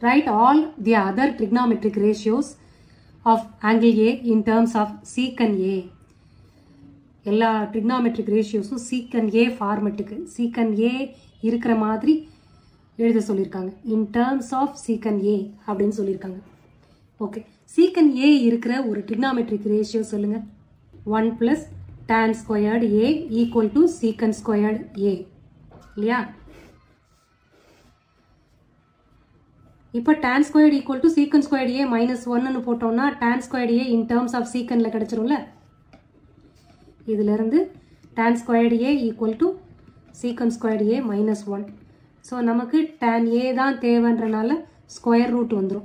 write all the other trigonometric ratios of angle A in terms of secant A எல்லா trigonometric ratiosம் secant A ஃபார்மெட்டுக்கு secant A இருக்கிற மாதிரி எழுத சொல்லியிருக்காங்க in terms of secant A அப்படின்னு சொல்லியிருக்காங்க okay secant A இருக்கிற ஒரு trigonometric ratio சொல்லுங்க 1 plus tan squared A equal to secant squared A இல்லையா இப்போ tan squared equal to secant squared A minus 1ன்னு போட்டோம்னா tan squared A in terms of secantல கிடைச்சிரும்ல இதிலிருந்து tan squared A equal to secant squared A minus 1 so நமக்கு tan A தான் தேவைன்றனால square root வந்துடும்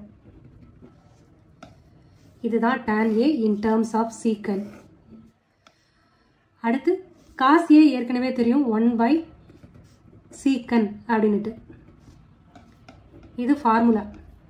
இதுதான் tan A in terms of secant அடுத்து cos A ஏற்கனவே தெரியும் 1 by secant அப்படின்னுட்டு இது ஃபார்முலா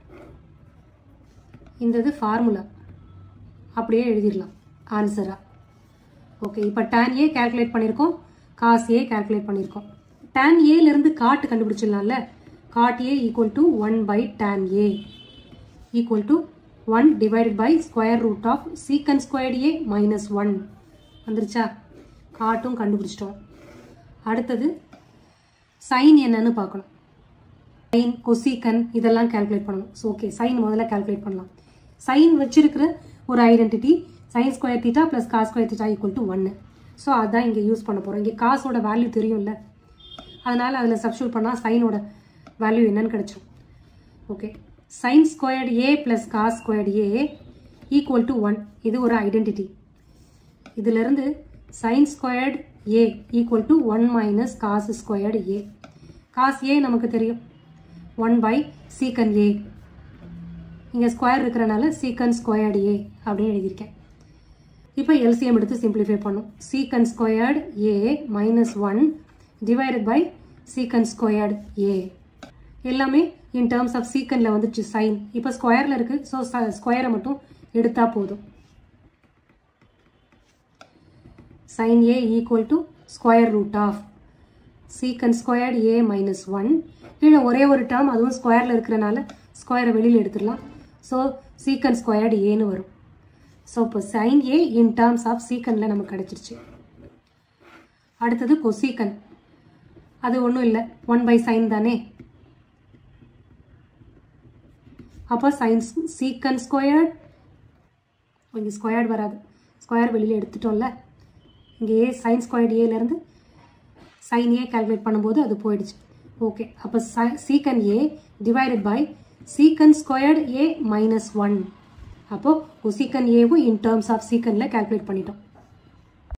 இந்த இது ஃபார்முலா அப்படியே எழுதிடலாம் ஆன்சராக ஓகே இப்போ tan ஏ calculate பண்ணியிருக்கோம் காஸ் ஏ calculate பண்ணியிருக்கோம் tan ஏலேருந்து காட்டு கண்டுபிடிச்சிடலாம்ல cot A equal to one by tan A equal to one divided by square root of secant squared A minus one வந்துருச்சா காட்டும் கண்டுபிடிச்சிட்டோம் அடுத்தது சைன் என்னன்னு பார்க்கணும் சைன் கொசிகன் இதெல்லாம் கால்குலேட் பண்ணணும் ஸோ ஓகே சைன் முதல்ல கால்குலேட் பண்ணலாம் சைன் வச்சிருக்கிற ஒரு identity sine square theta plus cos square theta equal to ஒன்று ஸோ அதான் இங்கே யூஸ் பண்ண போகிறோம் இங்கே காசோட வேல்யூ தெரியும்ல அதனால் அதில் சப்ஸ்டியூட் பண்ணால் சைனோட வேல்யூ என்னன்னு கிடச்சிரும் okay sine squared A plus cos squared A equal to one இது ஒரு ஐடென்டிட்டி இதிலிருந்து sine squared A equal to one minus cos squared A cos A நமக்கு தெரியும் ஒன் பை சீக்கன் ஏ இங்கே ஸ்கொயர் இருக்கிறனால சீக்கன் ஸ்கொயர்டு ஏ அப்படின்னு எழுதியிருக்கேன் இப்போ எல்சிஎம் எடுத்து சிம்பிளிஃபை பண்ணும் secant squared A minus one divided by secant squared A எல்லாமே இன் டேர்ம்ஸ் ஆஃப் சீக்கனில் வந்துச்சு சைன் இப்போ ஸ்கொயரில் இருக்குது ஸோ ஸ்கொயரை மட்டும் எடுத்தால் போதும் sin a equal to square root of secant squared a minus 1 கீழே ஒரே ஒரு டேர்ம் அதுவும் ஸ்கொயரில் இருக்கிறனால ஸ்கொயரை வெளியில் எடுத்துடலாம் ஸோ சீக்கன் ஸ்கொயர்டு ஏன்னு வரும் ஸோ இப்போ sine A in terms of சீக்கனில் நமக்கு கிடச்சிருச்சு அடுத்தது கொசீக்கன் அது ஒன்றும் இல்லை ஒன் பை சைன் தானே அப்போ சைன் சீக்கன் ஸ்கொயர்ட் இங்கே ஸ்கொயர்டு வராது ஸ்கொயர் வெளியில் எடுத்துட்டோம்ல இங்கே ஏ சைன் ஸ்கொயர்டு ஏலேருந்து சைன் ஏ கால்குலேட் பண்ணும்போது அது போயிடுச்சு ஓகே அப்போ secant A divided by secant squared A minus one அப்போது கொசீக்கன் ஏவும் இன் டேர்ம்ஸ் ஆஃப் சீக்கனில் கால்குலேட் பண்ணிட்டோம்